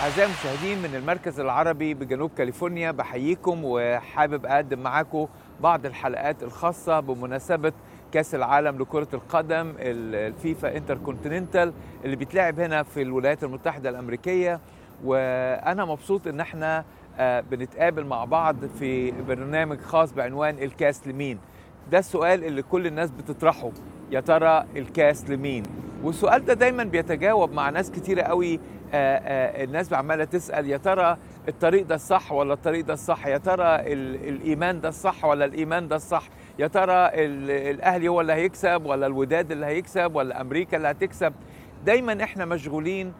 أعزائي المشاهدين من المركز العربي بجنوب كاليفورنيا بحييكم وحابب أقدم معاكم بعض الحلقات الخاصة بمناسبة كأس العالم لكرة القدم الفيفا انتركونتيننتال اللي بيتلعب هنا في الولايات المتحدة الأمريكية وأنا مبسوط إن احنا آه، بنتقابل مع بعض في برنامج خاص بعنوان الكاس لمين ده السؤال اللي كل الناس بتطرحه يا ترى الكاس لمين والسؤال ده دايما بيتجاوب مع ناس كتيرة قوي آه، آه، الناس عمالة تسأل يا ترى الطريق ده الصح ولا الطريق ده الصح يا ترى ال- الإيمان ده الصح ولا الإيمان ده الصح يا ترى ال- الأهلي هو اللي هيكسب ولا الوداد اللي هيكسب ولا أمريكا اللي هتكسب دايما احنا مشغولين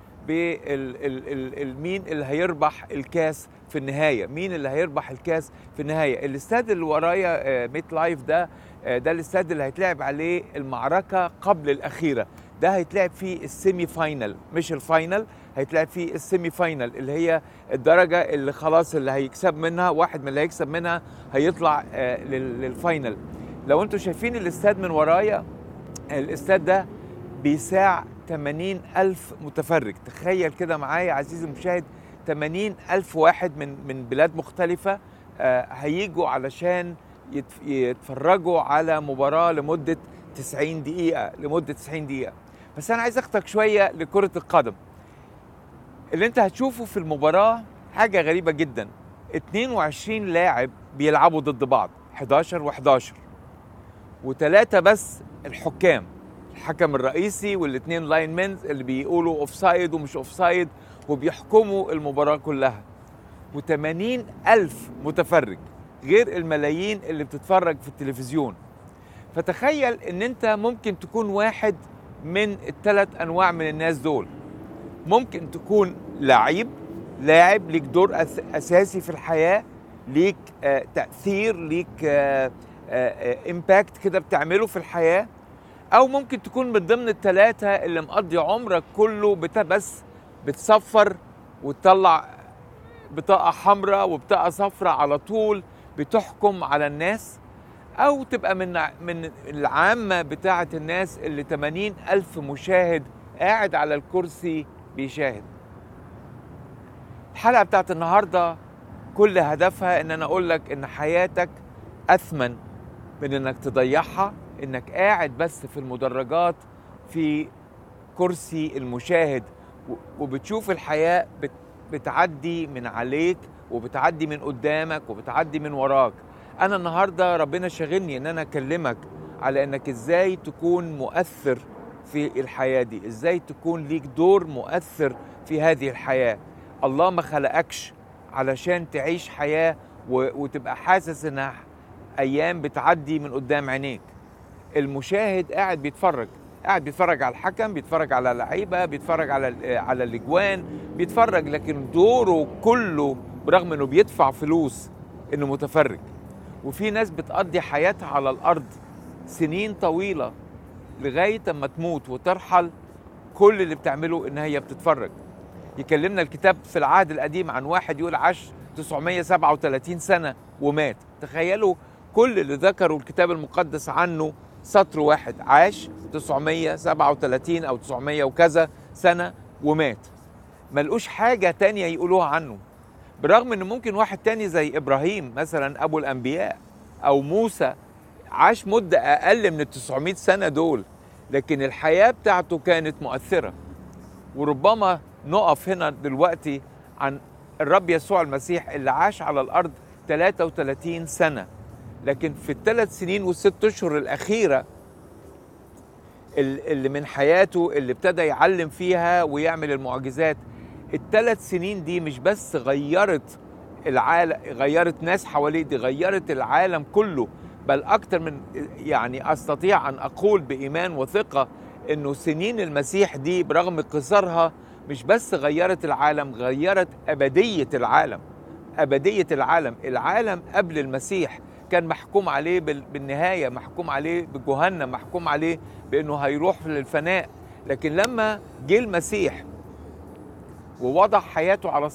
بالمين اللي هيربح الكاس في النهايه مين اللي هيربح الكاس في النهايه الاستاد اللي ورايا آه، ميت لايف ده آه، ده الاستاد اللي هيتلعب عليه المعركه قبل الاخيره ده هيتلعب فيه السيمي فاينل مش الفاينل هيتلعب فيه السيمي فاينل اللي هي الدرجه اللي خلاص اللي هيكسب منها واحد من اللي هيكسب منها هيطلع آه، لل- للفاينل لو انتم شايفين الاستاد من ورايا الاستاد ده بيساع 80 ألف متفرج تخيل كده معايا عزيزي المشاهد 80 ألف واحد من من بلاد مختلفة آه، هيجوا علشان يتف- يتفرجوا على مباراة لمدة 90 دقيقة لمدة 90 دقيقة بس أنا عايز أخدك شوية لكرة القدم اللي أنت هتشوفه في المباراة حاجة غريبة جدا 22 لاعب بيلعبوا ضد بعض 11 و11 وثلاثة بس الحكام الحكم الرئيسي والاثنين لاين مينز اللي بيقولوا اوف سايد ومش اوف سايد وبيحكموا المباراة كلها و80 ألف متفرج غير الملايين اللي بتتفرج في التلفزيون فتخيل ان انت ممكن تكون واحد من الثلاث انواع من الناس دول ممكن تكون لعيب لاعب ليك دور أس- اساسي في الحياه ليك آه تاثير ليك آه آه امباكت كده بتعمله في الحياه او ممكن تكون من ضمن الثلاثه اللي مقضي عمرك كله بت بس بتصفر وتطلع بطاقه حمراء وبطاقه صفراء على طول بتحكم على الناس او تبقى من من العامه بتاعه الناس اللي 80 الف مشاهد قاعد على الكرسي بيشاهد الحلقه بتاعت النهارده كل هدفها ان انا اقول لك ان حياتك اثمن من انك تضيعها انك قاعد بس في المدرجات في كرسي المشاهد و- وبتشوف الحياه بت- بتعدي من عليك وبتعدي من قدامك وبتعدي من وراك انا النهارده ربنا شاغلني ان انا اكلمك على انك ازاي تكون مؤثر في الحياه دي ازاي تكون ليك دور مؤثر في هذه الحياه الله ما خلقكش علشان تعيش حياه و- وتبقى حاسس انها ايام بتعدي من قدام عينيك المشاهد قاعد بيتفرج قاعد بيتفرج على الحكم بيتفرج على اللعيبه بيتفرج على ال- على الاجوان بيتفرج لكن دوره كله برغم انه بيدفع فلوس انه متفرج وفي ناس بتقضي حياتها على الارض سنين طويله لغايه اما تموت وترحل كل اللي بتعمله ان هي بتتفرج يكلمنا الكتاب في العهد القديم عن واحد يقول عاش 937 سنه ومات تخيلوا كل اللي ذكروا الكتاب المقدس عنه سطر واحد عاش 937 او 900 وكذا سنه ومات ملقوش حاجه تانية يقولوها عنه برغم ان ممكن واحد تاني زي ابراهيم مثلا ابو الانبياء او موسى عاش مده اقل من ال 900 سنه دول لكن الحياه بتاعته كانت مؤثره وربما نقف هنا دلوقتي عن الرب يسوع المسيح اللي عاش على الارض 33 سنه لكن في الثلاث سنين والست اشهر الاخيره ال- اللي من حياته اللي ابتدى يعلم فيها ويعمل المعجزات الثلاث سنين دي مش بس غيرت العالم غيرت ناس حواليه دي غيرت العالم كله بل اكتر من يعني استطيع ان اقول بايمان وثقه انه سنين المسيح دي برغم قصرها مش بس غيرت العالم غيرت ابديه العالم ابديه العالم العالم قبل المسيح كان محكوم عليه بال- بالنهايه محكوم عليه بجهنم محكوم عليه بانه هيروح للفناء لكن لما جه المسيح ووضع حياته على